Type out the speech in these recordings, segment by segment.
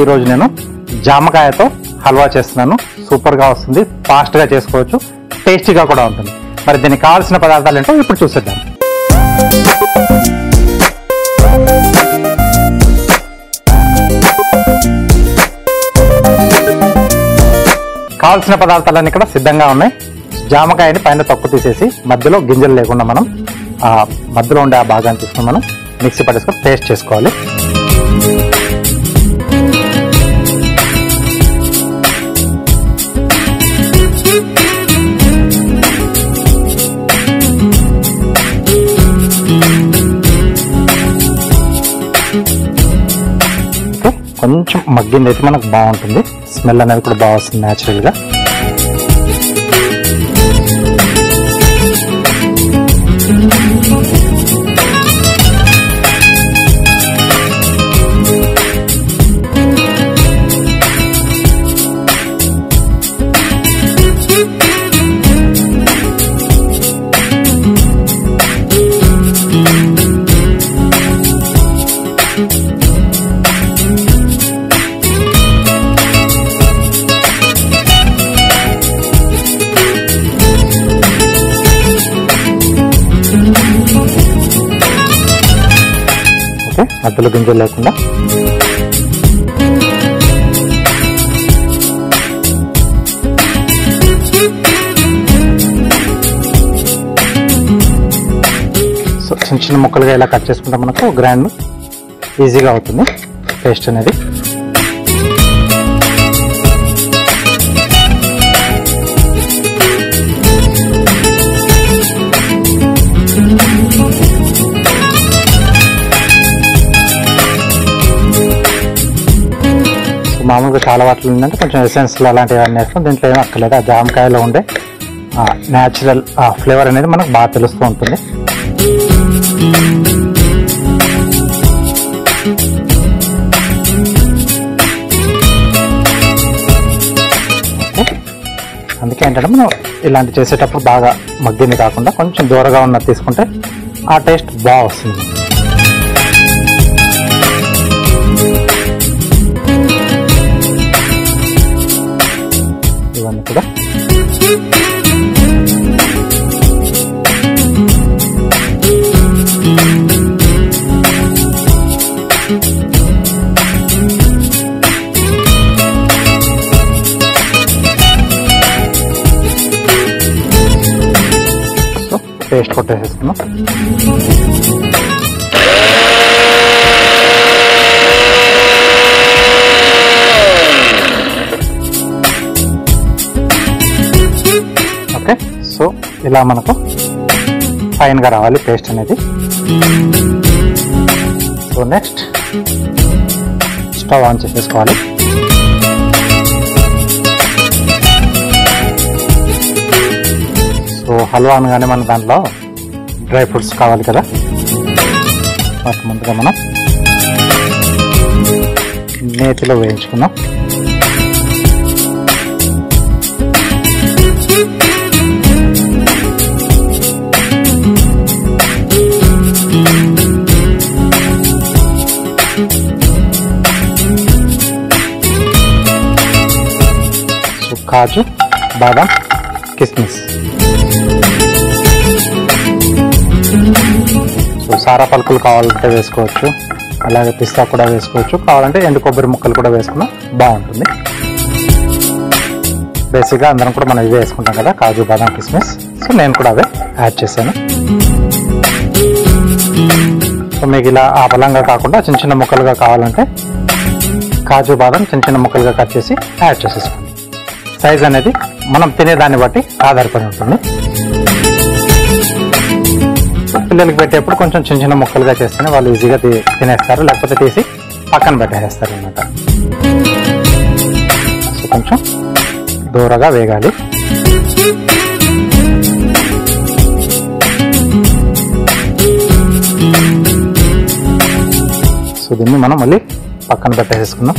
ఈరోజు నేను జామకాయతో హల్వా చేస్తున్నాను సూపర్గా వస్తుంది ఫాస్ట్గా చేసుకోవచ్చు టేస్టీగా కూడా ఉంటుంది మరి దీనికి కావాల్సిన పదార్థాలు ఏంటో ఇప్పుడు చూసేద్దాం కావాల్సిన పదార్థాలన్నీ ఇక్కడ సిద్ధంగా ఉన్నాయి జామకాయని పైన తొక్కు తీసేసి మధ్యలో గింజలు లేకుండా మనం ఆ మధ్యలో ఉండే ఆ భాగాన్ని తీసుకుని మనం మిక్సీ పట్టేసుకొని పేస్ట్ చేసుకోవాలి ఓకే కొంచెం మగ్గింది అయితే మనకు బాగుంటుంది స్మెల్ అనేది కూడా బాగా వస్తుంది న్యాచురల్గా ఓకే మధ్యలో గింజలు లేకుండా సో చిన్న చిన్న ముక్కలుగా ఇలా కట్ చేసుకుంటే మనకు గ్రైండ్ ఈజీగా అవుతుంది పేస్ట్ అనేది సో మామూలుగా చాలా వాటిలో ఏంటంటే కొంచెం ఎసెన్స్లు అలాంటివి అన్నీ వేస్తాం దీంట్లో ఏమీ అక్కర్లేదు ఆ జామకాయలో ఉండే న్యాచురల్ ఫ్లేవర్ అనేది మనకు బాగా తెలుస్తూ ఉంటుంది ఓకే. అందుకే ఏంటంటే మనం ఇలాంటి చేసేటప్పుడు బాగా మగ్గింది కాకుండా కొంచెం దూరగా ఉన్నది తీసుకుంటే ఆ టేస్ట్ బాగా వస్తుంది ఇవన్నీ కూడా సో పేస్ట్ కొట్టేసేసుకున్నాం ఓకే సో ఇలా మనకు ఫైన్గా రావాలి పేస్ట్ అనేది సో నెక్స్ట్ స్టవ్ ఆన్ చేసేసుకోవాలి సో హల్వా అనగానే మన దాంట్లో డ్రై ఫ్రూట్స్ కావాలి కదా వాటి ముందుగా మనం నేతిలో వేయించుకుందాం సో కాజు బాదం కిస్మిస్ సో సారా పలుకులు కావాలంటే వేసుకోవచ్చు అలాగే పిస్తా కూడా వేసుకోవచ్చు కావాలంటే ఎండు కొబ్బరి ముక్కలు కూడా వేసుకున్నా బాగుంటుంది బేసిక్గా అందరం కూడా మనం ఇవే వేసుకుంటాం కదా కాజు బాదం కిస్మిస్ సో నేను కూడా అవే యాడ్ చేశాను సో మీకు ఇలా ఆ బలంగా కాకుండా చిన్న చిన్న ముక్కలుగా కావాలంటే కాజు బాదం చిన్న చిన్న ముక్కలుగా కట్ చేసి యాడ్ చేసేసుకోండి సైజ్ అనేది మనం తినేదాన్ని బట్టి ఆధారపడి ఉంటుంది పిల్లలకి పెట్టేప్పుడు కొంచెం చిన్న చిన్న ముక్కలుగా చేస్తేనే వాళ్ళు ఈజీగా తి- తినేస్తారు లేకపోతే తీసి పక్కన పెట్టేస్తారు అనమాట సో కొంచెం దూరగా వేగాలి సో దీన్ని మనం మళ్ళీ పక్కన పెట్టేసుకుందాం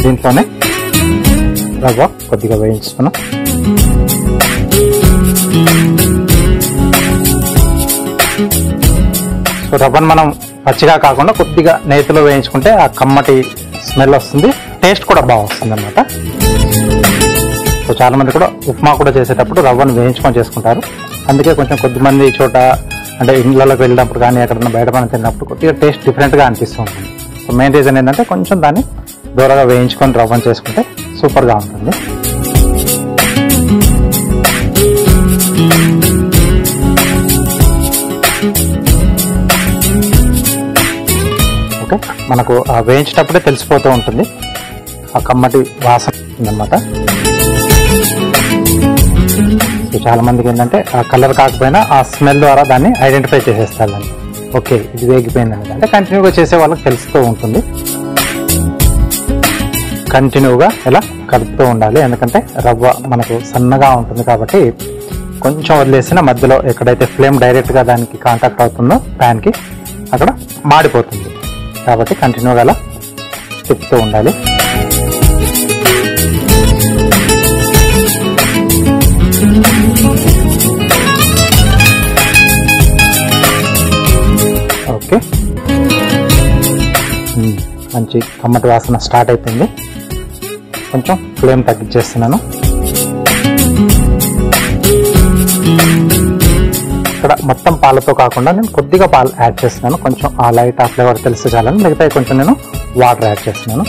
దీంట్లోనే రవ్వ కొద్దిగా వేయించుకున్నాం సో రవ్వను మనం పచ్చిగా కాకుండా కొద్దిగా నేతిలో వేయించుకుంటే ఆ కమ్మటి స్మెల్ వస్తుంది టేస్ట్ కూడా బాగా వస్తుంది అనమాట సో చాలా మంది కూడా ఉప్మా కూడా చేసేటప్పుడు రవ్వను వేయించుకొని చేసుకుంటారు అందుకే కొంచెం కొద్దిమంది చోట అంటే ఇళ్ళలోకి వెళ్ళినప్పుడు కానీ ఎక్కడన్నా బయట మనం తిన్నప్పుడు కొద్దిగా టేస్ట్ డిఫరెంట్గా అనిపిస్తూ ఉంటుంది సో మెయిన్ రీజన్ ఏంటంటే కొంచెం దాన్ని దూరగా వేయించుకొని రవ్వను చేసుకుంటే సూపర్గా ఉంటుంది ఓకే మనకు ఆ వేయించేటప్పుడే తెలిసిపోతూ ఉంటుంది ఆ కమ్మటి వాసన ఉందన్నమాట సో చాలా మందికి ఏంటంటే ఆ కలర్ కాకపోయినా ఆ స్మెల్ ద్వారా దాన్ని ఐడెంటిఫై చేసేస్తారు దాన్ని ఓకే ఇది వేగిపోయింది అనేది అంటే కంటిన్యూగా చేసే వాళ్ళకి తెలుస్తూ ఉంటుంది కంటిన్యూగా ఇలా కలుపుతూ ఉండాలి ఎందుకంటే రవ్వ మనకు సన్నగా ఉంటుంది కాబట్టి కొంచెం వదిలేసిన మధ్యలో ఎక్కడైతే ఫ్లేమ్ డైరెక్ట్గా దానికి కాంటాక్ట్ అవుతుందో ప్యాన్కి అక్కడ మాడిపోతుంది కాబట్టి కంటిన్యూగా అలా తిప్పుతూ ఉండాలి ఓకే మ్మ్. మంచి కమ్మటి వాసన స్టార్ట్ అయిపోయింది కొంచెం ఫ్లేమ్ తగ్గించేస్తున్నాను ఇక్కడ మొత్తం పాలతో కాకుండా నేను కొద్దిగా పాలు యాడ్ చేస్తున్నాను కొంచెం ఆ లైట్ ఆ ఫ్లేవర్ తెలిస్తే చాలని మిగతా కొంచెం నేను వాటర్ యాడ్ చేస్తున్నాను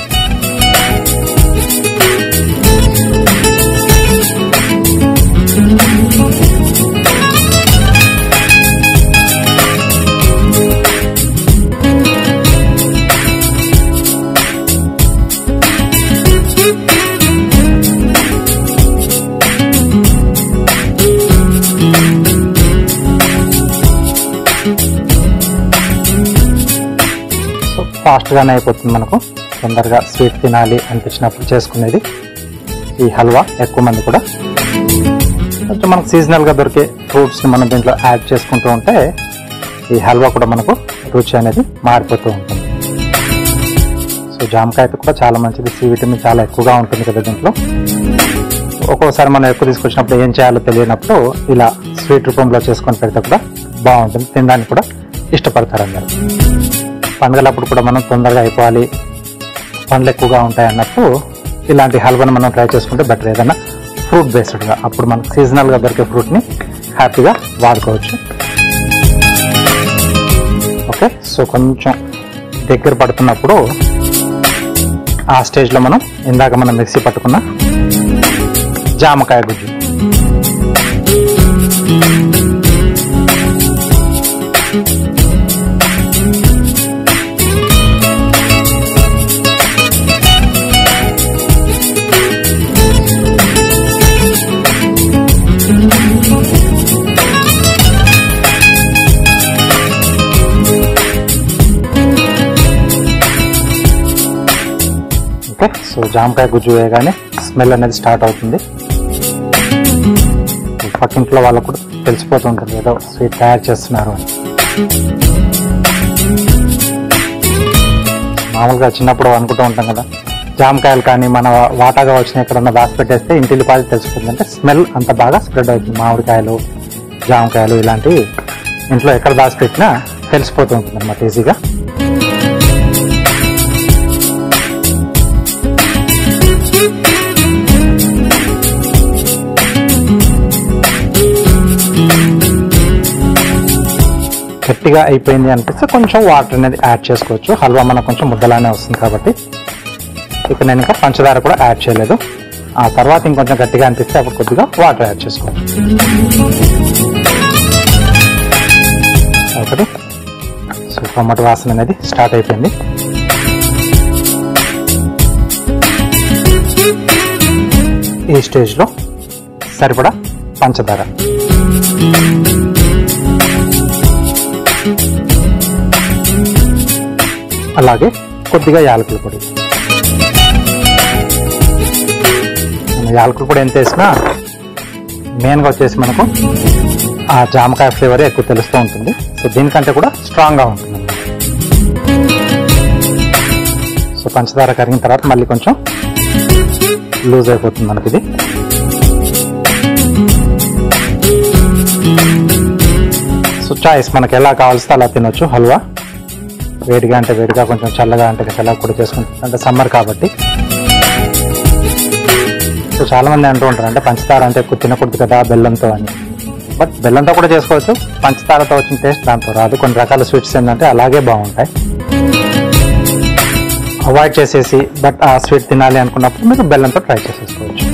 సో ఫాస్ట్గానే అయిపోతుంది మనకు తొందరగా స్వీట్ తినాలి అనిపించినప్పుడు చేసుకునేది ఈ హల్వా ఎక్కువ మంది కూడా కొంచెం మనకు సీజనల్గా దొరికే ఫ్రూట్స్ని మనం దీంట్లో యాడ్ చేసుకుంటూ ఉంటే ఈ హల్వా కూడా మనకు రుచి అనేది మారిపోతూ ఉంటుంది సో జామకాయ అయితే కూడా చాలా మంచిది సి విటమిన్ చాలా ఎక్కువగా ఉంటుంది కదా దీంట్లో ఒక్కోసారి మనం ఎక్కువ తీసుకొచ్చినప్పుడు ఏం చేయాలో తెలియనప్పుడు ఇలా స్వీట్ రూపంలో చేసుకొని పెడితే కూడా బాగుంటుంది తినడానికి కూడా ఇష్టపడతారు అందరు పండుగలప్పుడు కూడా మనం తొందరగా అయిపోవాలి పండ్లు ఎక్కువగా ఉంటాయి అన్నప్పుడు ఇలాంటి హల్వాని మనం ట్రై చేసుకుంటే బెటర్ ఏదైనా ఫ్రూట్ బేస్డ్గా అప్పుడు మనకు సీజనల్గా దొరికే ఫ్రూట్ని హ్యాపీగా వాడుకోవచ్చు ఓకే సో కొంచెం దగ్గర పడుతున్నప్పుడు ఆ స్టేజ్లో మనం ఇందాక మనం మిక్సీ పట్టుకున్న జామకాయ గుజ్జు ఓకే సో జామకాయ గుజ్జు వేయగానే స్మెల్ అనేది స్టార్ట్ అవుతుంది పక్కింట్లో వాళ్ళకు కూడా తెలిసిపోతూ ఉంటుంది ఏదో స్వీట్ తయారు చేస్తున్నారు అని మామూలుగా చిన్నప్పుడు అనుకుంటూ ఉంటాం కదా జామకాయలు కానీ మన వాటాగా వచ్చిన ఎక్కడన్నా దాచి పెట్టేస్తే ఇంటిల్లి పాది తెలిసిపోతుంది అంటే స్మెల్ అంత బాగా స్ప్రెడ్ అవుతుంది మామిడికాయలు జామకాయలు ఇలాంటివి ఇంట్లో ఎక్కడ దాచిపెట్టినా తెలిసిపోతూ ఉంటుంది అనమాట ఈజీగా గట్టిగా అయిపోయింది అనిపిస్తే కొంచెం వాటర్ అనేది యాడ్ చేసుకోవచ్చు హల్వా మనకు కొంచెం ముద్దలానే వస్తుంది కాబట్టి ఇక నేను ఇంకా పంచదార కూడా యాడ్ చేయలేదు ఆ తర్వాత ఇంకొంచెం గట్టిగా అనిపిస్తే అప్పుడు కొద్దిగా వాటర్ యాడ్ చేసుకోవచ్చు ఒకటి సో టమాటో వాసన అనేది స్టార్ట్ అయిపోయింది ఈ స్టేజ్లో సరిపడా పంచదార అలాగే కొద్దిగా యాలకుల పొడి మన యాలకుల పొడి ఎంత వేసినా మెయిన్గా వచ్చేసి మనకు ఆ జామకాయ ఫ్లేవర్ ఎక్కువ తెలుస్తూ ఉంటుంది సో దీనికంటే కూడా స్ట్రాంగ్గా ఉంటుంది అన్నమాట. సో పంచదార కరిగిన తర్వాత మళ్ళీ కొంచెం లూజ్ అయిపోతుంది మనకి ఇది సో చాయిస్ మనకి ఎలా కావాల్స్తే అలా తినొచ్చు హల్వా వేడిగా అంటే వేడిగా కొంచెం చల్లగా అంటే చల్లగా కూడా చేసుకుంటుంది అంటే సమ్మర్ కాబట్టి సో చాలా మంది అంటూ ఉంటారు అంటే పంచదార అంటే ఎక్కువ తినకూడదు కదా బెల్లంతో అని బట్ బెల్లంతో కూడా చేసుకోవచ్చు పంచదారతో వచ్చిన టేస్ట్ దాంతో రాదు కొన్ని రకాల స్వీట్స్ ఏంటంటే అలాగే బాగుంటాయి అవాయిడ్ చేసేసి బట్ ఆ స్వీట్ తినాలి అనుకున్నప్పుడు మీరు బెల్లంతో ట్రై చేసేసుకోవచ్చు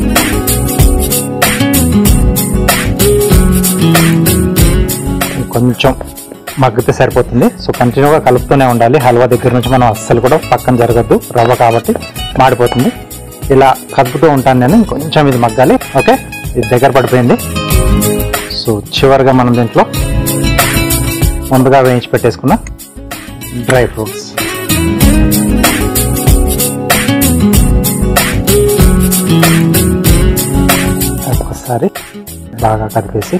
కొంచెం మగ్గితే సరిపోతుంది సో కంటిన్యూగా కలుపుతూనే ఉండాలి హల్వా దగ్గర నుంచి మనం అస్సలు కూడా పక్కన జరగద్దు రవ్వ కాబట్టి మాడిపోతుంది ఇలా కలుపుతూ ఉంటాను నేను కొంచెం ఇది మగ్గాలి ఓకే ఇది దగ్గర పడిపోయింది సో చివరిగా మనం దీంట్లో ముందుగా వేయించి పెట్టేసుకున్న డ్రై ఫ్రూట్స్ ఒకసారి బాగా కలిపేసి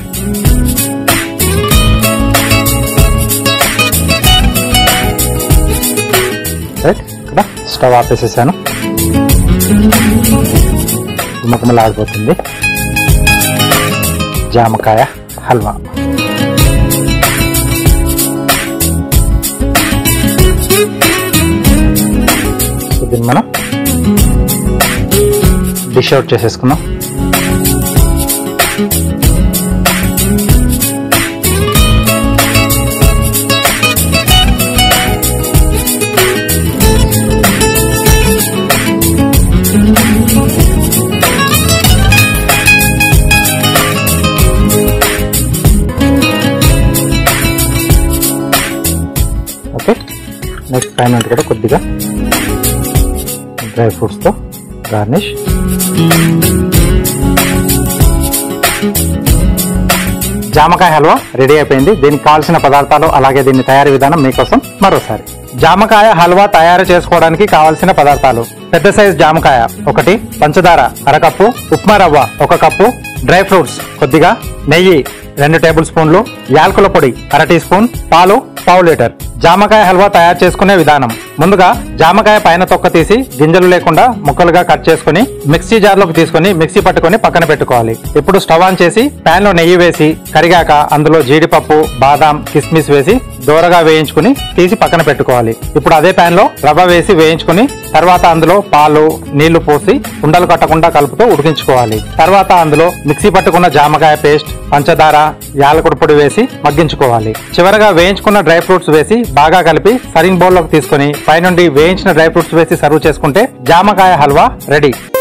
రైట్ ఇక్కడ స్టవ్ ఆపేసేసాను గుమ్మగుమ్మలాడిపోతుంది జామకాయ హల్వా సో దీన్ని మనం డిష్ అవుట్ చేసేసుకుందాం ఓకే నెక్స్ట్ పైన కూడా కొద్దిగా డ్రై ఫ్రూట్స్తో గార్నిష్ జామకాయ హల్వా రెడీ అయిపోయింది దీనికి కావాల్సిన పదార్థాలు అలాగే దీని తయారీ విధానం మీకోసం మరోసారి జామకాయ హల్వా తయారు చేసుకోవడానికి కావాల్సిన పదార్థాలు పెద్ద సైజ్ జామకాయ ఒకటి పంచదార అరకప్పు ఉప్మా రవ్వ ఒక కప్పు డ్రై ఫ్రూట్స్ కొద్దిగా నెయ్యి రెండు టేబుల్ స్పూన్లు యాలకుల పొడి అర టీ స్పూన్ పాలు పావు లీటర్ జామకాయ హల్వా తయారు చేసుకునే విధానం ముందుగా జామకాయ పైన తొక్క తీసి గింజలు లేకుండా ముక్కలుగా కట్ చేసుకుని మిక్సీ జార్ లోకి తీసుకుని మిక్సీ పట్టుకొని పక్కన పెట్టుకోవాలి ఇప్పుడు స్టవ్ ఆన్ చేసి పాన్ లో నెయ్యి వేసి కరిగాక అందులో జీడిపప్పు బాదాం కిస్మిస్ వేసి దూరగా వేయించుకుని తీసి పక్కన పెట్టుకోవాలి ఇప్పుడు అదే పాన్ లో రవ్వ వేసి వేయించుకుని తర్వాత అందులో పాలు నీళ్లు పోసి ఉండలు కట్టకుండా కలుపుతూ ఉడికించుకోవాలి తర్వాత అందులో మిక్సీ పట్టుకున్న జామకాయ పేస్ట్ పంచదార యాలకుడి పొడి వేసి మగ్గించుకోవాలి చివరగా వేయించుకున్న డ్రై ఫ్రూట్స్ వేసి బాగా కలిపి సర్వింగ్ బౌల్ లోకి తీసుకుని పైనుండి వేయించిన డ్రై ఫ్రూట్స్ వేసి సర్వ్ చేసుకుంటే జామకాయ హల్వా రెడీ